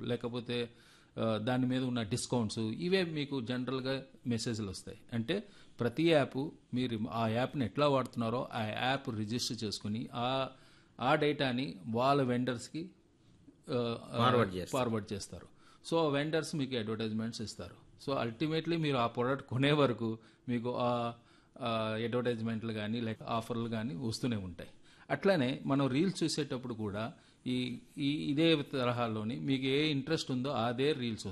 లేకపోతే ఆ, దాని మీద ఉన్న డిస్కౌంట్స్ ఇవే మీకు జనరల్గా మెసేజ్లు వస్తాయి అంటే ప్రతి యాప్ మీరు ఆ యాప్ని ఎట్లా వాడుతున్నారో ఆ యాప్ రిజిస్టర్ చేసుకుని ఆ ఆ డేటాని వాళ్ళ వెండర్స్కి Forward చేస్తారు. ఫార్వర్డ్ చేస్తారు సో వెండర్స్ మీకు అడ్వర్టైజ్మెంట్స్ ఇస్తారు సో అల్టిమేట్లీ మీరు ఆ ప్రోడక్ట్ కొనే వరకు మీకు ఆ అడ్వర్టైజ్మెంట్లు కానీ లేక ఆఫర్లు కానీ వస్తూనే ఉంటాయి అట్లానే మనం రీల్స్ చూసేటప్పుడు కూడా ఈ ఈ ఇదే తరహాలోని మీకు ఏ ఇంట్రెస్ట్ ఉందో అదే రీల్స్